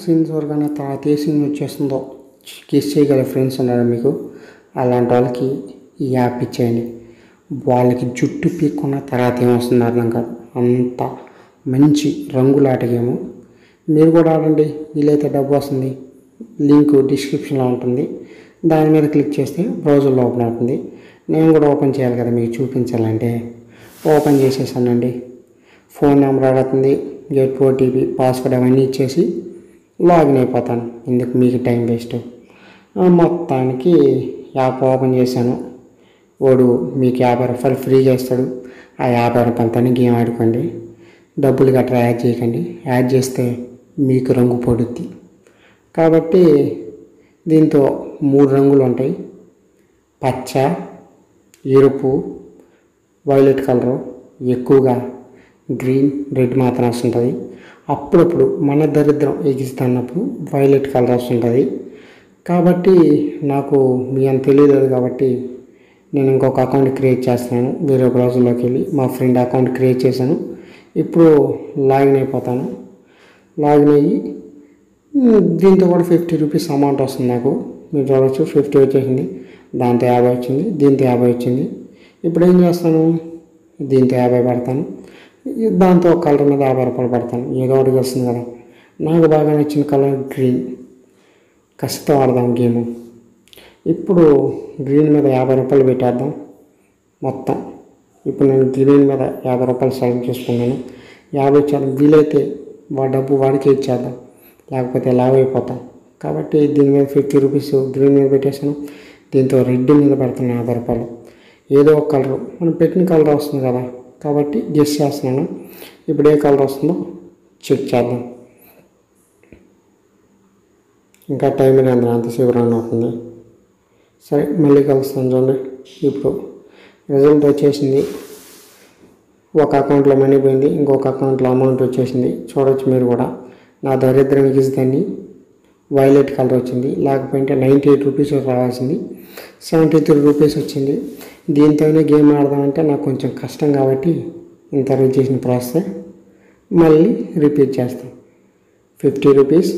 scenes వరకనే తర్వాత ఏ సీన్ వచ్చేస్తుందో గెస్ చేయగల ఫ్రెండ్స్ ఉన్నారు మీకు అలాంటి వాళ్ళకి ఈ యాప్ ఇచ్చేయండి వాళ్ళకి జుట్టు పీక్కున్న తర్వాత ఏమొస్తుందో అర్థం కాదు అంత మంచి రంగులాట గేము మీరు కూడా ఆడండి వీలైతే డబ్బు వస్తుంది లింక్ డిస్క్రిప్షన్లో ఉంటుంది దాని మీద క్లిక్ చేస్తే బ్రౌజర్లో ఓపెన్ అవుతుంది నేను కూడా ఓపెన్ చేయాలి కదా మీకు చూపించాలంటే ఓపెన్ చేసేసానండి ఫోన్ నెంబర్ అడుగుతుంది గెట్ ఓటీపీ పాస్వర్డ్ అవన్నీ ఇచ్చేసి లాగిన్ అయిపోతాను ఎందుకు మీకు టైం వేస్ట్ మొత్తానికి యాప్ ఓపెన్ చేశాను వాడు మీకు యాభై రూపాయలు ఫ్రీగా ఇస్తాడు ఆ యాభై రూపాయలతో గేమ్ ఆడుకోండి డబ్బులు గట్రా యాడ్ చేయకండి యాడ్ చేస్తే మీకు రంగు పడుద్ది కాబట్టి దీంతో మూడు రంగులు ఉంటాయి పచ్చ ఎరుపు వైలెట్ కలరు ఎక్కువగా గ్రీన్ రెడ్ మాత్రం వస్తుంటుంది అప్పుడప్పుడు మన దరిద్రం ఎగిస్తున్నప్పుడు వైలెట్ కలర్ వస్తుంటుంది కాబట్టి నాకు మీ అంత తెలియలేదు కాబట్టి నేను ఇంకొక అకౌంట్ క్రియేట్ చేస్తున్నాను వేరే బ్రౌజర్లోకి వెళ్ళి మా ఫ్రెండ్ అకౌంట్ క్రియేట్ చేశాను ఇప్పుడు లాగిన్ అయిపోతాను లాగిన్ అయ్యి ఉమ్, దీంతో కూడా ఫిఫ్టీ రూపీస్ అమౌంట్ వస్తుంది నాకు మీరు చూడవచ్చు ఫిఫ్టీ వచ్చేసింది దాంతో యాభై వచ్చింది దీంతో యాభై వచ్చింది ఇప్పుడు ఏం చేస్తాను దీంతో యాభై పెడతాను ఈ దాంతో ఒక కలర్ మీద యాభై రూపాయలు పెడతాను ఏదో ఒకటి వస్తుంది కదా నాకు బాగా నచ్చిన కలర్ గ్రీన్ కష్టం ఆడదాం గేమ్ ఇప్పుడు గ్రీన్ మీద యాభై రూపాయలు పెట్టేద్దాం మొత్తం ఇప్పుడు నేను గ్రీన్ మీద యాభై రూపాయలు సెలెక్ట్ చేసుకున్నాను యాభై ఇచ్చాను వీలైతే వాడి డబ్బు వాడికే ఇచ్చేద్దాం లేకపోతే లావ్ అయిపోతాం కాబట్టి దీని మీద ఫిఫ్టీ రూపీస్ గ్రీన్ మీద పెట్టేసాను దీంతో రెడ్ మీద పెడుతున్నాను యాభై రూపాయలు ఏదో ఒక కలర్ మనం పెట్టిన కలర్ వస్తుంది కదా కాబట్టి గెస్ చేస్తున్నాను ఇప్పుడు ఏ కలర్ వస్తుందో చెక్ చేద్దాం ఇంకా టైం లేదు అంతసేపు రన్ అవుతుంది సరే మళ్ళీ కలుస్తాను చూడండి ఇప్పుడు రిజల్ట్ వచ్చేసింది ఒక అకౌంట్లో మనీ పోయింది ఇంకొక అకౌంట్లో అమౌంట్ వచ్చేసింది చూడొచ్చు మీరు కూడా నా దరిద్రం ఎగిసిదాన్ని వైలెట్ కలర్ వచ్చింది లేకపోతే నైంటీ ఎయిట్ రూపీస్ రావాల్సింది సెవెంటీ త్రీ రూపీస్ వచ్చింది దీంతోనే గేమ్ ఆడదామంటే నాకు కొంచెం కష్టం కాబట్టి ఇంత రోజు చేసిన ప్రాసెస్ మళ్ళీ రిపీట్ చేస్తాం ఫిఫ్టీ రూపీస్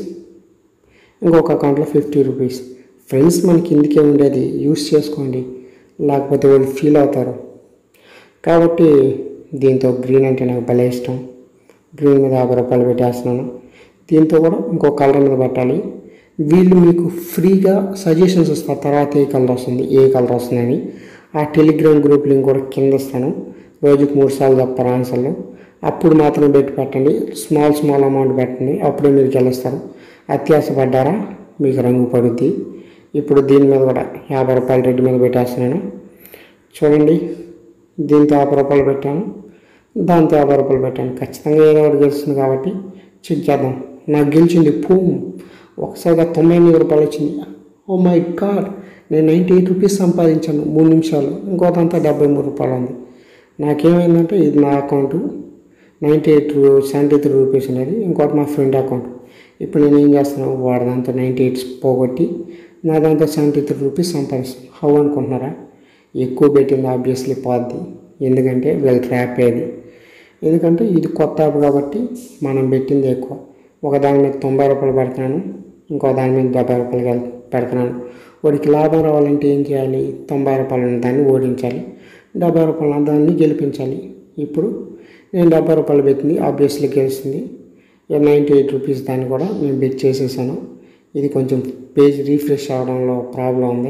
ఇంకొక అకౌంట్లో ఫిఫ్టీ రూపీస్ ఫ్రెండ్స్ మనకి ఇందుకే ఉండేది యూస్ చేసుకోండి లేకపోతే వాళ్ళు ఫీల్ అవుతారు కాబట్టి దీంతో గ్రీన్ అంటే నాకు భలే ఇష్టం గ్రీన్ మీద యాభై రూపాయలు పెట్టేస్తున్నాను దీంతో కూడా ఇంకో కలర్ మీద పెట్టాలి వీళ్ళు మీకు ఫ్రీగా సజెషన్స్ ఇస్తారు తర్వాత ఏ కలర్ వస్తుంది ఏ కలర్ వస్తుందని ఆ టెలిగ్రామ్ గ్రూప్ లింక్ కూడా కింద ఇస్తాను రోజుకి మూడు సార్లు చెప్తారు ఆన్సర్లు అప్పుడు మాత్రం పెట్టి పెట్టండి స్మాల్ స్మాల్ అమౌంట్ పెట్టండి అప్పుడే మీరు గెలుస్తారు అత్యాసపడ్డారా మీకు రంగు పడుద్ది ఇప్పుడు దీని మీద కూడా యాభై రూపాయలు రెడ్డి మీద పెట్టేస్తున్నాను చూడండి దీంతో యాభై రూపాయలు పెట్టాను దాంతో యాభై రూపాయలు పెట్టాను ఖచ్చితంగా ఏదో ఒకటి గెలుస్తుంది కాబట్టి చెక్ చేద్దాం నాకు గెలిచింది పూమ్ ఒకసారిగా తొంభై ఎనిమిది రూపాయలు వచ్చింది ఓ మై గాడ్ నేను నైంటీ ఎయిట్ రూపీస్ సంపాదించాను మూడు నిమిషాలు ఇంకోదంతా డెబ్బై మూడు రూపాయలు ఉంది నాకేమైందంటే ఇది నా account ninety eight seventy three rupees అనేది ఇంకోటి మా ఫ్రెండ్ అకౌంట్ ఇప్పుడు నేను ఏం చేస్తున్నాను వాడి దాంతో నైంటీ ఎయిట్ పోగొట్టి నా దాంతో సెవెంటీ త్రీ రూపీస్ సంపాదిస్తాను హౌ అనుకుంటున్నారా ఎక్కువ పెట్టింది ఆబ్వియస్లీ పోద్ది ఎందుకంటే వీళ్ళ ట్రాప్ ఏది ఎందుకంటే ఇది కొత్త యాప్ కాబట్టి మనం పెట్టింది ఎక్కువ ఒక దాని మీద తొంభై రూపాయలు పెడుతున్నాను ఇంకో దాని మీద డెబ్బై రూపాయలు పెడ- పెడుతున్నాను వాడికి లాభం రావాలంటే ఏం చేయాలి తొంభై రూపాయలు ఉన్న దాన్ని ఓడించాలి డెబ్బై రూపాయలు ఉన్న దాన్ని గెలిపించాలి ఇప్పుడు నేను డెబ్బై రూపాయలు పెట్టింది ఆబ్వియస్లీ గెలుస్తుంది నైంటీ ఎయిట్ రూపీస్ దాన్ని కూడా నేను బెట్ చేసేసాను ఇది కొంచెం పేజ్ రీఫ్రెష్ అవ్వడంలో ప్రాబ్లం ఉంది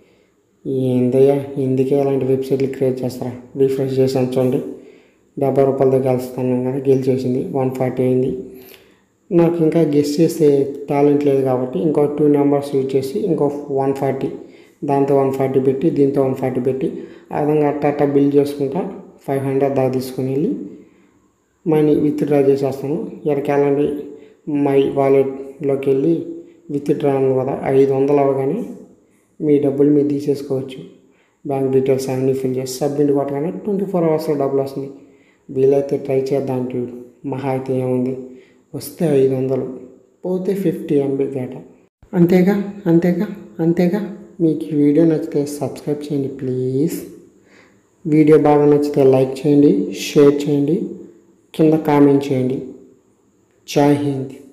ఏందయ్యా ఎందుకే అలాంటి వెబ్సైట్లు క్రియేట్ చేస్తారా రీఫ్రెష్ చేసాను చూడండి డెబ్బై రూపాయలతో గెలుస్తాను కదా గెలిచేసింది వన్ ఫార్టీ అయింది నాకు ఇంకా గెస్ చేసే టాలెంట్ లేదు కాబట్టి ఇంకో టూ నెంబర్స్ యూజ్ చేసి ఇంకో వన్ ఫార్టీ దాంతో వన్ ఫార్టీ పెట్టి దీంతో వన్ ఫార్టీ పెట్టి ఆ విధంగా అట్ట అట్ట బిల్ చేసుకుంటా ఫైవ్ హండ్రెడ్ దాకా తీసుకుని వెళ్ళి మనీ విత్డ్రా చేసేస్తాను ఎక్కడికి వెళ్ళండి మై వాలెట్లోకి వెళ్ళి విత్డ్రా అను కదా ఐదు వందలు అవగానే మీ డబ్బులు మీరు తీసేసుకోవచ్చు బ్యాంక్ డీటెయిల్స్ అన్నీ ఫిల్ చేసి సబ్మిట్ కొట్టగానే ట్వంటీ ఫోర్ అవర్స్లో డబ్బులు వస్తుంది వీలైతే ట్రై చేద్దాం అంటే మహా అయితే ఏముంది వస్తే ఐదు వందలు పోతే ఫిఫ్టీ ఎంబీ డేటా అంతేగా అంతేగా అంతేగా మీకు ఈ వీడియో నచ్చితే సబ్స్క్రైబ్ చేయండి ప్లీజ్ వీడియో బాగా నచ్చితే లైక్ చేయండి షేర్ చేయండి కింద కామెంట్ చేయండి జై హింద్